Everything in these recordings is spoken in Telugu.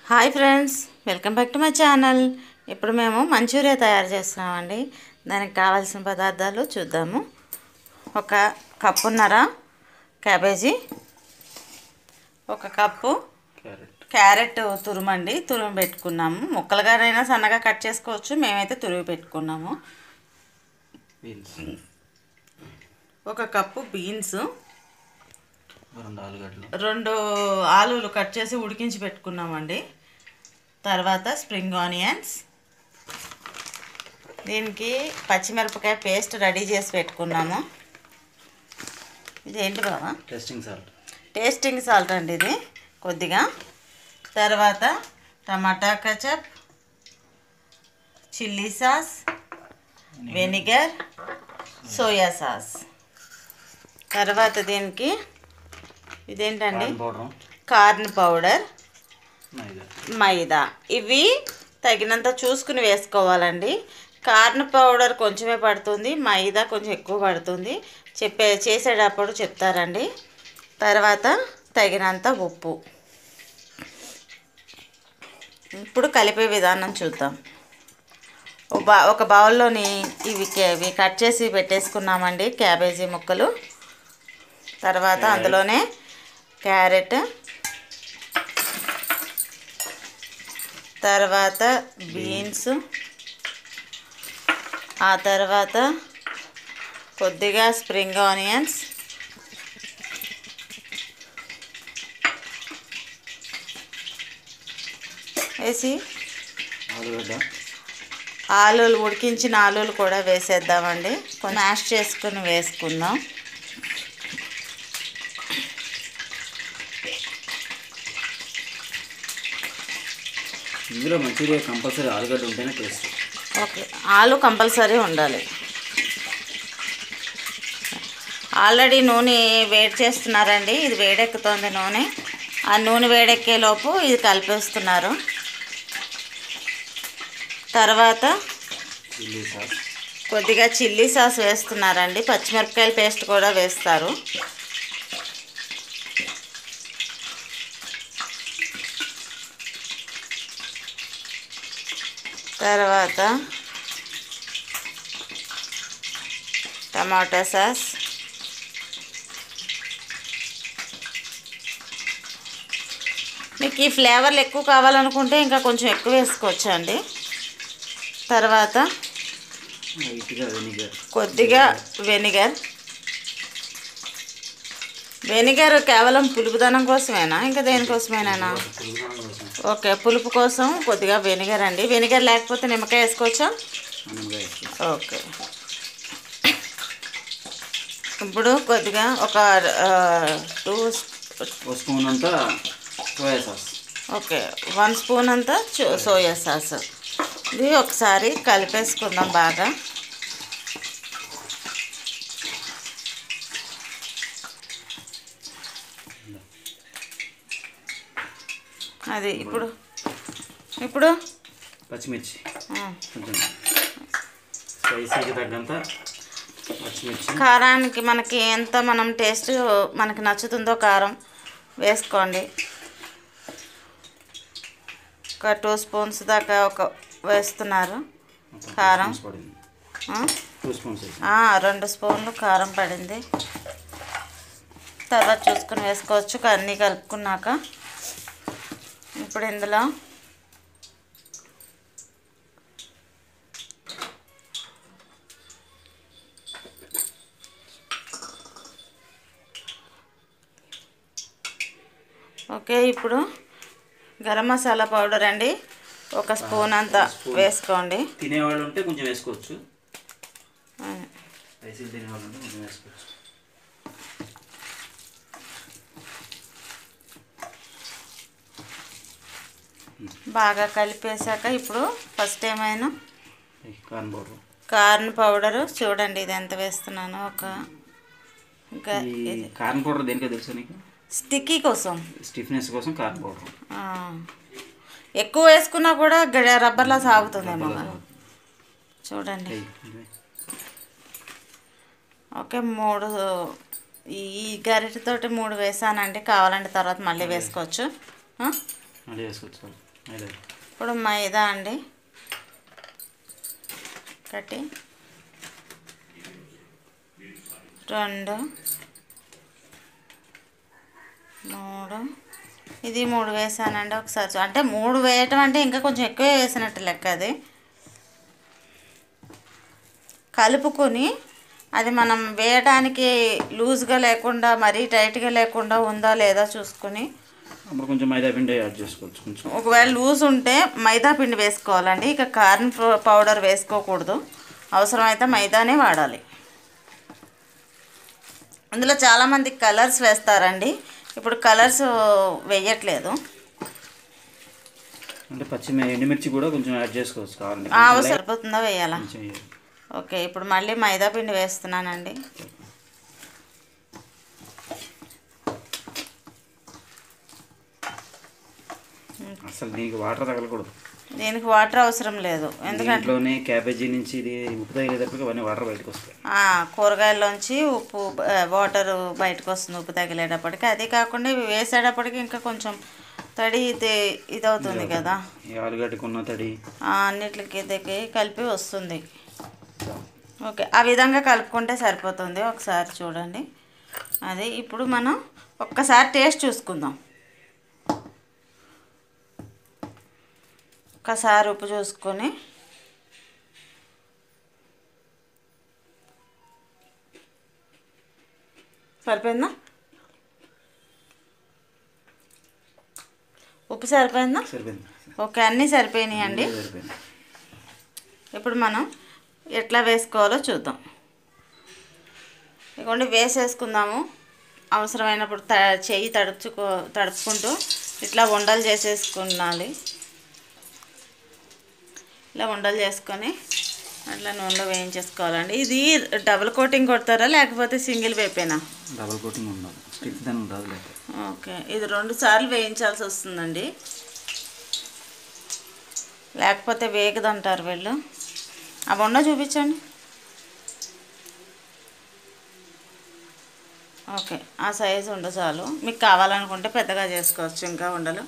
Hi friends welcome back to my channel ఇప్పుడు మేము మంచూరియా తయారు చేస్తున్నామండి దానికి కావాల్సిన పదార్థాలు చూద్దాము ఒక కప్పున్నర క్యాబేజీ ఒక కప్పు క్యారెట్ క్యారెట్ తురుమండి తురుము పెట్టుకున్నాము ముక్కలుగానైనా సన్నగా కట్ చేసుకోవచ్చు మేమైతే తురుము పెట్టుకున్నాము బీన్స్ ఒక కప్పు బీన్స్ రెండు ఆలుగడ్డలు రెండు ఆలులు కట్ చేసి ఉడికించి పెట్టుకున్నామండి తర్వాత స్ప్రింగ్ ఆనియన్స్ దీనికి పచ్చిమిరపకాయ పేస్ట్ రెడీ చేసి పెట్టుకున్నాము ఇదేంటి బాబా టెస్టింగ్ సాల్ట్ టేస్టింగ్ సాల్ట్ అండి ఇది కొద్దిగా తర్వాత tomato ketchup chilli sauce vinegar soya sauce తర్వాత దీనికి ఇదేంటండి corn powder corn powder maida maida ఇవి తగినంత చూసుకుని వేసుకోవాలండి కార్న్ పౌడర్ కొంచెమే పడుతుంది మైదా కొంచెం ఎక్కువ పడుతుంది చెప్పే చేసేటప్పుడు చెప్తారండి తర్వాత తగినంత ఉప్పు ఇప్పుడు కలిపే విధానం చూద్దాం ఒక బా ఒక బౌల్లోని ఇవి కే- ఇవి కట్ చేసి పెట్టేసుకున్నామండి క్యాబేజీ ముక్కలు తర్వాత అందులోనే క్యారెట్ తర్వాత బీన్స్ ఆ తర్వాత కొద్దిగా స్ప్రింగ్ ఆనియన్స్ వేసి ఆలుగడ్డ ఆలులు ఉడికించిన ఆలులు కూడా వేసేద్దామండి కొంచెం మ్యాష్ చేసుకుని వేసుకుందాం ఇందులో మంచూరియా కంపల్సరీ ఆలుగడ్డ ఉంటేనే టేస్ట్ ఓకే ఆలు కంపల్సరీ ఉండాలి ఆల్రెడీ నూనె వేడి చేస్తున్నారండి ఇది వేడెక్కుతోంది నూనె ఆ నూనె వేడెక్కే లోపు ఇది కలిపేస్తున్నారు తర్వాత చిల్లీ సాస్ కొద్దిగా చిల్లీ సాస్ వేస్తున్నారండి పచ్చిమిరపకాయల పేస్ట్ కూడా వేస్తారు తర్వాత టమాటా సాస్ మీకు ఈ ఫ్లేవర్లు ఎక్కువ కావాలనుకుంటే ఇంకా కొంచెం ఎక్కువ వేసుకోవచ్చు అండి తర్వాత లైట్గా వెనిగర్ కొద్దిగా వెనిగర్ వెనిగర్ కేవలం పులుపుదనం కోసమేనా ఇంకా దేనికోసమేనా పులుగుదనం కోసం ఓకే పులుపు కోసం కొద్దిగా వెనిగర్ అండి వెనిగర్ లేకపోతే నిమ్మకాయ వేసుకోవచ్చా నిమ్మకాయ వేస్తాం. ఓకే ఇప్పుడు కొద్దిగా ఒక టూ ఒక స్పూన్ అంతా soya sauce okay one spoon అంతా చో- సోయా సాస్ ఇది ఒకసారి కలిపేసుకుందాం బాగా అది ఇప్పుడు ఇప్పుడు పచ్చిమిర్చి ఆ, కొంచెం స్పైసీకి తగ్గంత పచ్చిమిర్చి కారానికి మనకి ఎంత మనం టేస్ట్ మనకి నచ్చుతుందో కారం వేసుకోండి ఒక టూ స్పూన్స్ దాకా ఒక వేస్తున్నారు ఒక టూ కారం. స్పూన్స్ పడింది ఆ? టూ స్పూన్స్ వేసాం. ఆ, రెండు స్పూన్లు కారం పడింది తర్వాత చూసుకుని వేసుకోవచ్చు అన్నీ కలుపుకున్నాక ఇప్పుడు ఇందులో ఓకే ఇప్పుడు గరం మసాలా పౌడర్ అండి ఒక స్పూన్ అంతా వేసుకోండి తినేవాళ్ళు ఉంటే కొంచెం వేసుకోవచ్చు ఆ. స్పైసీ తినేవాళ్ళు ఉంటే కొంచెం వేసుకోవచ్చు బాగా కలిపేశాక ఇప్పుడు ఫస్ట్ ఏమైనా ఈ కార్న్ పౌడర్ కార్న్ పౌడరు చూడండి ఇది ఎంత వేస్తున్నాను ఒక ఇంకా ఈ ఇది కార్న్ పౌడర్ దేనికో తెలుసా నీకు స్టిక్కీ కోసం స్టిఫ్నెస్ కోసం కార్న్ పౌడర్ ఆ. ఎక్కువ వేసుకున్నా కూడా గడ- రబ్బర్లా సాగుతుందేమో కదా. చూడండి ఓకే మూడు ఈ ఈ గరిటెతోటి మూడు వేసానండి కావాలంటే తర్వాత మళ్ళీ వేసుకోవచ్చు ఆ? మళ్ళీ వేసుకోవచ్చు చాలు. అదే ఇప్పుడు మైదా అండి ఒకటి రెండు మూడు ఇది మూడు వేసానండి ఒకసారి చూ- అంటే మూడు వేయటం అంటే ఇంకా కొంచెం ఎక్కువ వేసినట్టు లెక్క అది కలుపుకొని అది మనం వేయడానికి లూజ్గా లేకుండా మరీ టైట్గా లేకుండా ఉందా లేదా చూసుకొని అప్పుడు కొంచెం మైదా పిండి యాడ్ చేసుకోవచ్చు కొంచెం ఒకవేళ లూజ్ ఉంటే మైదా పిండి వేసుకోవాలండి ఇక కార్న్ ఫ్లో- పౌడర్ వేసుకోకూడదు అవసరమైతే మైదానే వాడాలి అందులో చాలామంది కలర్స్ వేస్తారండి ఇప్పుడు కలర్స్ వేయట్లేదు అంటే పచ్చి ఎండుమిర్చి కూడా కొంచెం యాడ్ చేసుకోవచ్చు కావాలంటే ఆ, కొంచెం సరిపోతుందా వేయాలా కొంచెం వేయాలి. ఓకే ఇప్పుడు మళ్ళీ మైదా పిండి వేస్తున్నానండి అసలు దీనికి వాటర్ తగలకూడదు దీనికి వాటర్ అవసరం లేదు ఎందుకంటే దీంట్లోనే క్యాబేజీ నుంచి ఇది ఉప్పు తగిలేటప్పటికి అవన్నీ వాటర్ బయటకు వస్తాయి ఆ, కూరగాయల్లోంచి ఉప్పు ఆ, వాటర్ బయటకు వస్తుంది ఉప్పు తగిలేటప్పటికి అది కాకుండా ఇవి వేసేటప్పటికి ఇంకా కొంచెం తడి ఇది ఇదవుతుంది కదా ఈ ఆలుగడ్డకు ఉన్న తడి ఆ, అన్నిటికి దగ్గర కలిపి వస్తుంది ఓకే ఆ విధంగా కలుపుకుంటే సరిపోతుంది ఒకసారి చూడండి అది ఇప్పుడు మనం ఒక్కసారి టేస్ట్ చూసుకుందాం ఒక్కసారి ఉప్పు చూసుకొని సరిపోయిందా ఉప్పు సరిపోయిందా సరిపోయింది ఓకే అన్నీ సరిపోయినాయండి సరిపోయింది ఇప్పుడు మనం ఎట్లా వేసుకోవాలో చూద్దాం ఇదిగోండి వేసేసుకుందాము అవసరమైనప్పుడు త చెయ్యి తడుచుకో తడుపుకుంటూ ఇట్లా ఉండలు చేసేసుకున్నాలి ఇలా ఉండలు చేసుకొని అట్లా నూనెలో వేయించేసుకోవాలండి ఇది డబుల్ కోటింగ్ కొడతారా లేకపోతే సింగిల్ వేపేనా డబల్ కోటింగ్ ఉండదు స్టిక్ దాని ఉండదు లేదు ఓకే ఇది రెండు సార్లు వేయించాల్సి వస్తుందండి లేకపోతే వేగదంటారు వీళ్ళు ఆ బొండ చూపించండి ఓకే ఆ సైజు ఉండ చాలు మీకు కావాలనుకుంటే పెద్దగా చేసుకోవచ్చు ఇంకా ఉండలు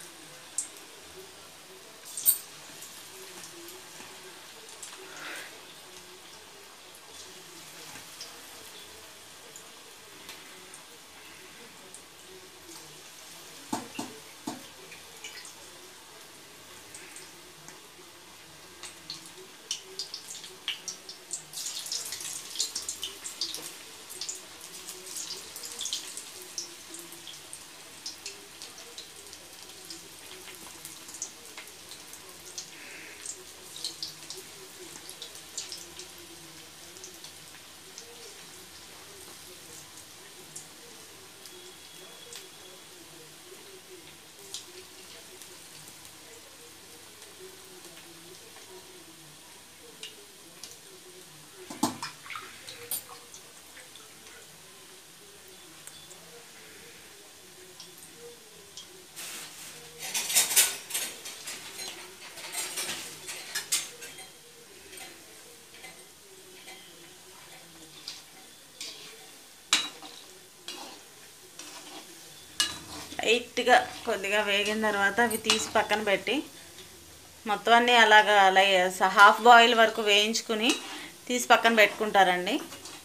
లైట్గా కొద్దిగా వేగిన తర్వాత అవి తీసి పక్కన పెట్టి మొత్తం అన్నీ అలాగా లై హాఫ్ బాయిల్ వరకు వేయించుకుని తీసి పక్కన పెట్టుకుంటారండి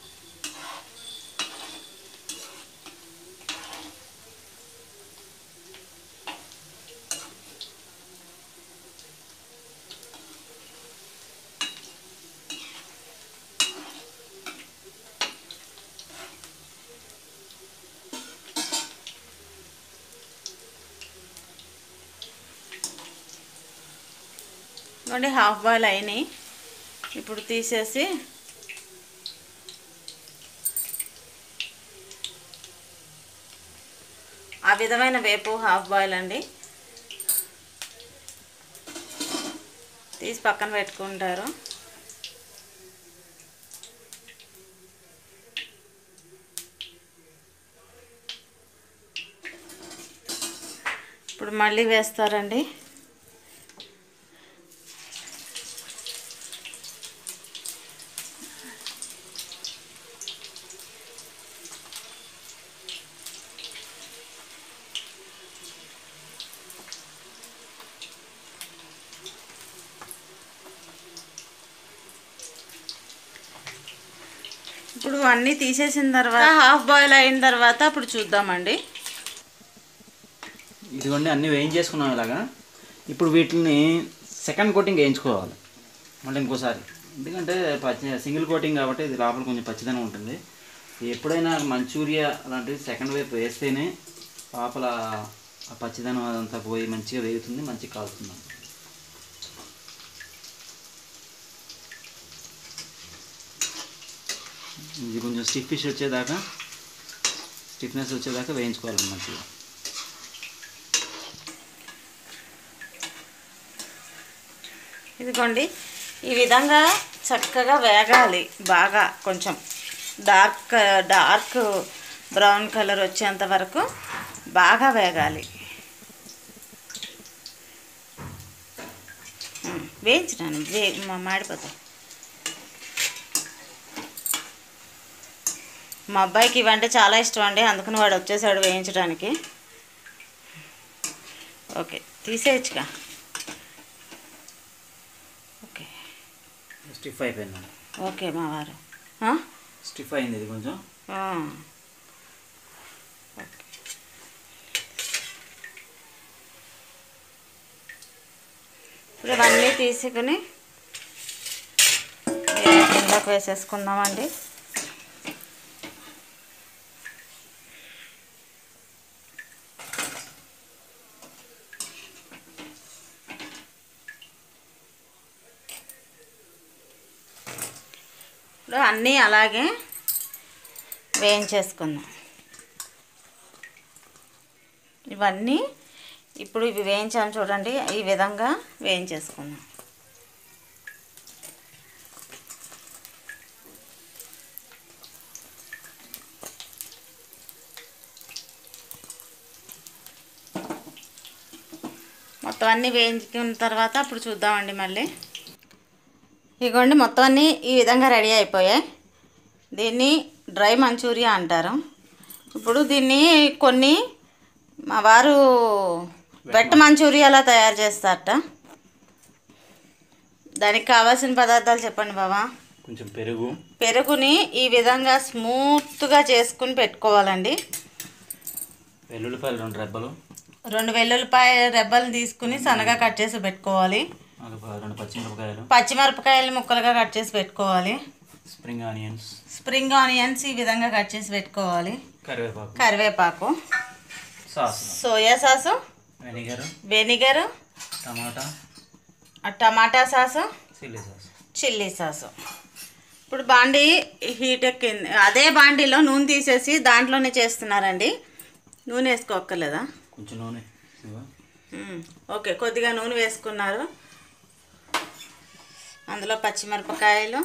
ఇవ్వండి హాఫ్ బాయిల్ అయినాయి ఇప్పుడు తీసేసి ఆ విధమైన వేపు హాఫ్ బాయిల్ అండి తీసి పక్కన పెట్టుకుంటారు ఇప్పుడు మళ్ళీ వేస్తారండి ఇప్పుడు అన్నీ తీసేసిన తర్వాత హాఫ్ బాయిల్ అయిన తర్వాత అప్పుడు చూద్దామండి ఇదిగోండి అన్నీ వేయించేసుకున్నాం ఇలాగా ఇప్పుడు వీటిని సెకండ్ కోటింగ్ వేయించుకోవాలి మళ్ళీ ఇంకోసారి ఎందుకంటే పచ్చి సింగిల్ కోటింగ్ కాబట్టి ఇది లోపల కొంచెం పచ్చిదనం ఉంటుంది ఎప్పుడైనా మంచూరియా అలాంటివి సెకండ్ వైపు వేస్తేనే లోపల ఆ పచ్చిదనం అదంతా పోయి మంచిగా వేగుతుంది మంచిగా కాలుతుంది ఇది కొంచెం స్టిఫిష్ వచ్చేదాకా స్టిఫ్నెస్ వచ్చేదాకా వేయించుకోవాలి మంచిగా ఇదిగోండి ఈ విధంగా చక్కగా వేగాలి బాగా కొంచెం డార్క్ డార్క్ బ్రౌన్ కలర్ వచ్చేంత వరకు బాగా వేగాలి ఉమ్, వేయించినాను వే మా- మాడిపోతాయి మా అబ్బాయికి ఇవంటే చాలా ఇష్టం అండి అందుకని వాడు వచ్చేసాడు వేయించడానికి ఓకే తీసేయచ్చుగా ఓకే స్టిఫ్ అయిపోయింది ఓకే మా వారు ఆ? స్టిఫ్ అయింది ఇది కొంచెం ఆ. ఇప్పుడు ఇవన్నీ తీసుకుని కిందకు వేసేసుకుందామండి ఇప్పుడు అన్నీ అలాగే వేయించేసుకుందాం ఇవన్నీ ఇప్పుడు ఇవి వేయించాను చూడండి ఈ విధంగా వేయించేసుకుందాం మొత్తం అన్నీ వేయించుకున్న తర్వాత అప్పుడు చూద్దామండి మళ్ళీ ఇగోండి మొత్తం అన్నీ ఈ విధంగా రెడీ అయిపోయాయి దీన్ని డ్రై మంచూరియా అంటారు ఇప్పుడు దీన్ని కొన్ని మా వారు వెట్ మంచూరియాలా తయారు చేస్తారట దానికి కావాల్సిన పదార్థాలు చెప్పండి బాబా కొంచెం పెరుగు పెరుగుని ఈ విధంగా స్మూత్గా చేసుకుని పెట్టుకోవాలండి వెల్లుల్లిపాయలు రెండు రెబ్బలు రెండు వెల్లుల్లిపాయ రెబ్బలు తీసుకుని సన్నగా కట్ చేసి పెట్టుకోవాలి ఒక రెండు పచ్చిమిరపకాయలు పచ్చిమిరపకాయలు ముక్కలుగా కట్ చేసి పెట్టుకోవాలి స్ప్రింగ్ ఆనియన్స్ స్ప్రింగ్ ఆనియన్స్ ఈ విధంగా కట్ చేసి పెట్టుకోవాలి కరివేపాకు కరివేపాకు sauce soya sauce vinegar vinegar tomato tomato sauce chilli sauce chilli sauce ఇప్పుడు బాండీ హీట్ ఎక్కింది అదే బాండీలో నూనె తీసేసి దాంట్లోనే చేస్తున్నారండి నూనె వేసుకోక్కర్లేదా కొంచెం నూనె ఇదిగో. మ్మ్. ఓకే కొద్దిగా నూనె వేసుకున్నారు అందులో పచ్చిమిరపకాయలు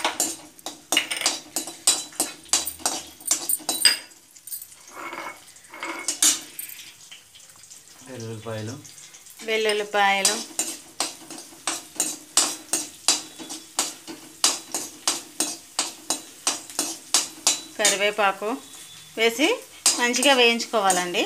వెల్లుల్లిపాయలు వెల్లుల్లిపాయలు కరివేపాకు వేసి మంచిగా వేయించుకోవాలండి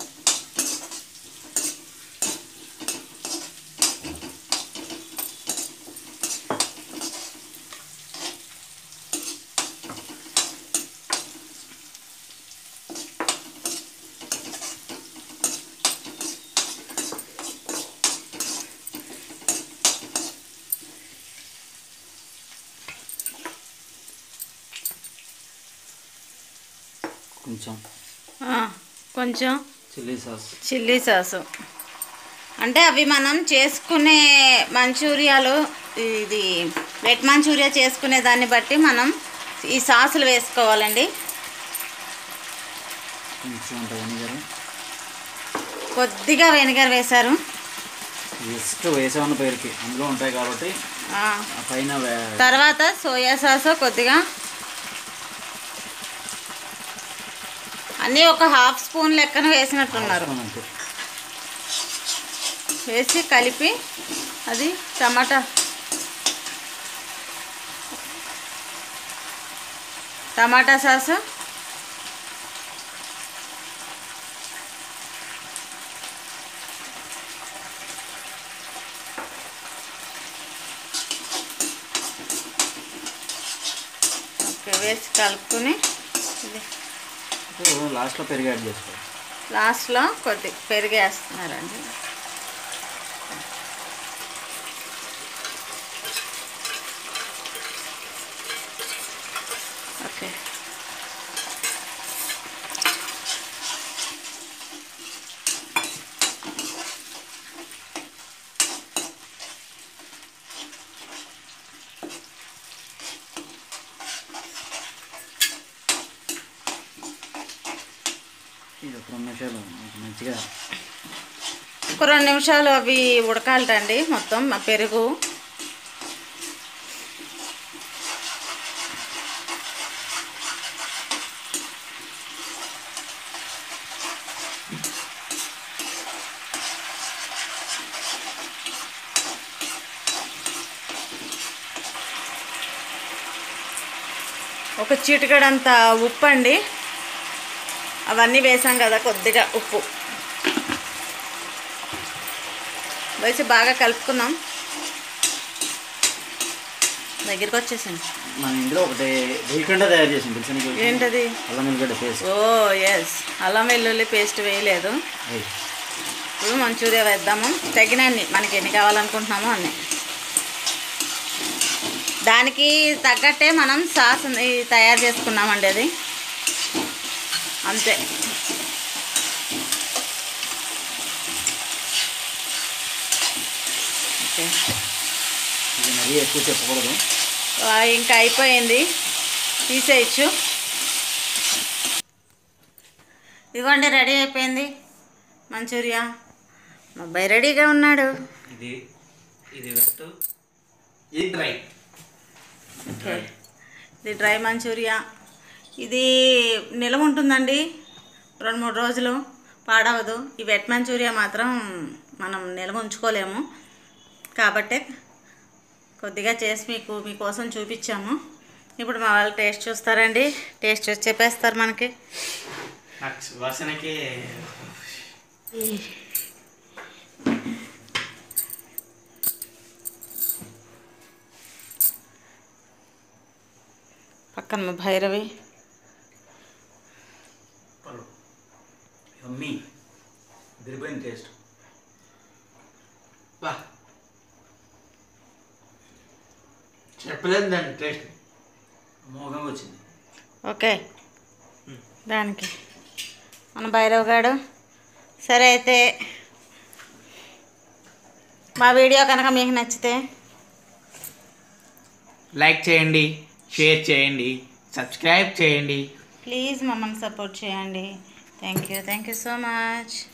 కొంచెం ఆ, కొంచెం చిల్లీ సాస్ చిల్లీ సాసు అంటే అవి మనం చేసుకునే మంచూరియాలు ఇది వెట్ మంచూరియా చేసుకునే దాన్ని బట్టి మనం ఈ సాసులు వేసుకోవాలండి కొంచెం అంత వెనిగర్ కొద్దిగా వెనిగర్ వేశారు జస్ట్ వేసామన్న పేరుకి అందులో ఉంటాయి కాబట్టి ఆ, ఆ పైన వే- తర్వాత సోయా సాసు కొద్దిగా అన్నీ ఒక హాఫ్ స్పూన్ లెక్కన వేసినట్టున్నారు వేసుకోను అంతే వేసి కలిపి అది టమాటా టమాటా సాసు ఓకే వేసి కలుపుకుని ఇది ఇప్పుడు లాస్ట్లో పెరుగు యాడ్ చేసుకోవాలి లాస్ట్లో కొద్ది పెరుగు వేస్తున్నారండి ఓకే ఇది ఒక రెండు నిమిషాలు మంచిగా ఒక రెండు నిమిషాలు అవి ఉడకాలటండి మొత్తం ఆ పెరుగు ఒక చిటికడంత ఉప్పు అండి అవన్నీ వేసాం కదా కొద్దిగా ఉప్పు వేసి బాగా కలుపుకున్నాం దగ్గరికి వచ్చేసింది మన ఇందులో ఒకటి వేయకుండా తయారు చేసింది తెలుసా నీకు? ఏంటది అల్లం వెల్లిగడ్డ పేస్ట్ ఓ ఎస్ అల్లం వెల్లుల్లి పేస్ట్ వేయలేదు అయ్యి ఇప్పుడు మంచూరియా వేద్దాము తగినన్ని మనకి ఎన్ని కావాలనుకుంటున్నామో అన్ని దానికి తగ్గట్టే మనం సాస్ ఉంది- తయారు చేసుకున్నామండి అది అంతే ఓకే ఇది మరీ ఎక్కువ చెప్పకూడదు ఆ, ఇంకా అయిపోయింది తీసేయచ్చు ఇదిగోండి రెడీ అయిపోయింది మంచూరియా మా అబ్బాయి రెడీగా ఉన్నాడు ఇది ఇది వెట్ ఇది డ్రై ఓకే ఇది డ్రై మంచూరియా ఇది నిలవ ఉంటుందండి రెండు మూడు రోజులు పాడవదు ఈ వెట్ మంచూరియా మాత్రం మనం నిల్వ ఉంచుకోలేము కాబట్టే కొద్దిగా చేసి మీకు మీకోసం చూపించాము ఇప్పుడు మా వాళ్ళు టేస్ట్ చూస్తారండి టేస్ట్ చూసి చెప్పేస్తారు మనకి నాకు సువాసనకి పక్కన మా భైరవి యమ్మీ దిరిపోయింది టేస్ట్ బా చెప్పలేదు దాని టేస్ట్ మోగంగా వచ్చింది ఓకే దానికి మన భైరవ్ గాడు సరే అయితే మా వీడియో కనుక మీకు నచ్చితే లైక్ చేయండి షేర్ చేయండి సబ్స్క్రైబ్ చేయండి ప్లీజ్ మమ్మల్ని సపోర్ట్ చేయండి thank you thank you so much